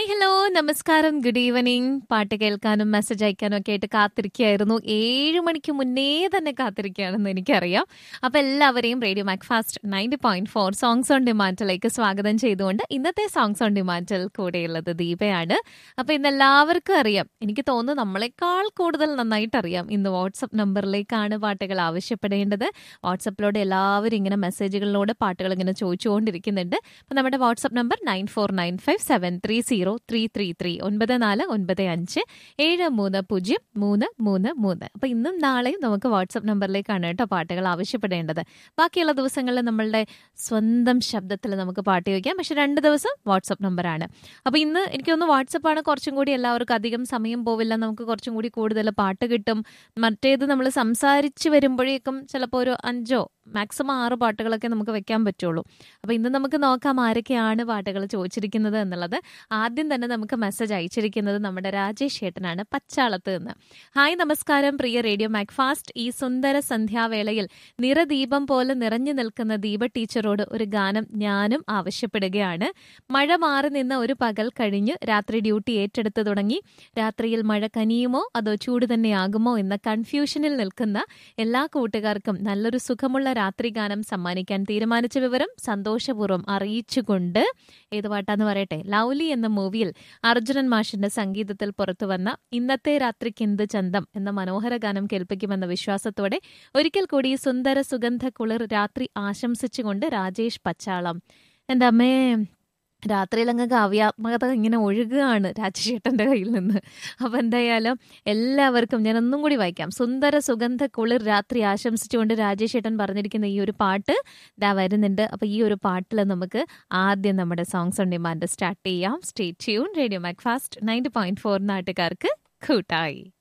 hi hello നമസ്കാരം good evening പാട്ട് കേൾക്കാനും മെസ്സേജ് അയക്കാനും ഒക്കെ ആയിട്ട് കാത്തിരിക്കുകയായിരുന്നു ഏഴ് മണിക്ക് മുന്നേ തന്നെ കാത്തിരിക്കുകയാണെന്ന് എനിക്കറിയാം അപ്പൊ എല്ലാവരെയും radio Macfast ninety point four songs on ഡിമാൻഡിലേക്ക് സ്വാഗതം ചെയ്തുകൊണ്ട് ഇന്നത്തെ സോങ്സ് ഓൺ ഡിമാൻഡിൽ കൂടെയുള്ളത് ദീപയാണ് അപ്പൊ ഇന്ന് എല്ലാവർക്കും അറിയാം എനിക്ക് തോന്നുന്നു നമ്മളെക്കാൾ കൂടുതൽ നന്നായിട്ട് അറിയാം ഇന്ന് വാട്സപ്പ് നമ്പറിലേക്കാണ് പാട്ടുകൾ ആവശ്യപ്പെടേണ്ടത് വാട്സപ്പിലൂടെ എല്ലാവരും ഇങ്ങനെ മെസ്സേജുകളിലൂടെ പാട്ടുകൾ ഇങ്ങനെ ചോദിച്ചുകൊണ്ടിരിക്കുന്നുണ്ട് അപ്പൊ നമ്മുടെ WhatsApp number nine four nine five seven three zero three three three ഒൻപത് നാല് ഒൻപത് അഞ്ച് ഏഴ് മൂന്ന് പൂജ്യം മൂന്ന് മൂന്ന് മൂന്ന് അപ്പൊ ഇന്നും നാളെയും നമുക്ക് വാട്സപ്പ് നമ്പറിലേക്കാണ് കേട്ടോ പാട്ടുകൾ ആവശ്യപ്പെടേണ്ടത് ബാക്കിയുള്ള ദിവസങ്ങളിൽ നമ്മളുടെ സ്വന്തം ശബ്ദത്തിൽ നമുക്ക് പാട്ട് ചോദിക്കാം പക്ഷെ രണ്ട് ദിവസം വാട്സപ്പ് നമ്പറാണ് അപ്പൊ ഇന്ന് എനിക്കൊന്ന് വാട്സപ്പാണ് കുറച്ചും കൂടി എല്ലാവർക്കും അധികം സമയം പോവില്ല നമുക്ക് കുറച്ചും കൂടി കൂടുതൽ പാട്ട് കിട്ടും മറ്റേത് നമ്മൾ സംസാരിച്ച് വരുമ്പോഴേക്കും ചിലപ്പോൾ ഒരു അഞ്ചോ മാക്സിമം ആറ് പാട്ടുകളൊക്കെ നമുക്ക് വെക്കാൻ പറ്റുള്ളൂ അപ്പൊ ഇന്ന് നമുക്ക് നോക്കാം ആരൊക്കെയാണ് പാട്ടുകൾ ചോദിച്ചിരിക്കുന്നത് എന്നുള്ളത് ആദ്യം തന്നെ നമുക്ക് മെസ്സേജ് അയച്ചിരിക്കുന്നത് നമ്മുടെ രാജേഷ് ചേട്ടനാണ് പച്ചാളത്ത് നിന്ന് ഹായ് നമസ്കാരം പ്രിയ റേഡിയോ മാക്ഫാസ്റ്റ് ഈ സുന്ദര സന്ധ്യാവേളയിൽ നിറദീപം പോലെ നിറഞ്ഞു നിൽക്കുന്ന ദീപ ടീച്ചറോട് ഒരു ഗാനം ഞാനും ആവശ്യപ്പെടുകയാണ് മഴ മാറി നിന്ന ഒരു പകൽ കഴിഞ്ഞ് രാത്രി ഡ്യൂട്ടി ഏറ്റെടുത്ത് തുടങ്ങി രാത്രിയിൽ മഴ കനിയുമോ അതോ ചൂട് തന്നെയാകുമോ എന്ന കൺഫ്യൂഷനിൽ നിൽക്കുന്ന എല്ലാ കൂട്ടുകാർക്കും നല്ലൊരു സുഖമുള്ള രാത്രി ഗാനം സമ്മാനിക്കാൻ തീരുമാനിച്ച വിവരം സന്തോഷപൂർവ്വം അറിയിച്ചുകൊണ്ട് ഏത് പാട്ടാന്ന് പറയട്ടെ ലൗലി എന്ന മൂവിയിൽ അർജുനൻ മാഷിന്റെ സംഗീതത്തിൽ പുറത്തുവന്ന ഇന്നത്തെ രാത്രിക്ക് എന്ത് ചന്തം എന്ന മനോഹര ഗാനം കേൾപ്പിക്കുമെന്ന വിശ്വാസത്തോടെ ഒരിക്കൽ കൂടി സുന്ദര സുഗന്ധ കുളിർ രാത്രി ആശംസിച്ചുകൊണ്ട് രാജേഷ് പച്ചാളം എൻ്റെ അമ്മേ രാത്രിയിലങ്ങ് കാവ്യാത്മകത ഇങ്ങനെ ഒഴുകുകയാണ് രാജശേട്ടൻ്റെ കയ്യിൽ നിന്ന് അപ്പം എന്തായാലും എല്ലാവർക്കും ഞാൻ ഒന്നും കൂടി വായിക്കാം സുന്ദര സുഗന്ധ കുളിർ രാത്രി ആശംസിച്ചുകൊണ്ട് രാജേഷേട്ടൻ പറഞ്ഞിരിക്കുന്ന ഈ ഒരു പാട്ട് ഇതാ വരുന്നുണ്ട് അപ്പം ഈ ഒരു പാട്ടിൽ നമുക്ക് ആദ്യം നമ്മുടെ സോങ്സ് ഓൺ ഡിമാൻഡ് സ്റ്റാർട്ട് ചെയ്യാം stay tune radio Macfast ninety point four നാട്ടുകാർക്ക് കൂട്ടായി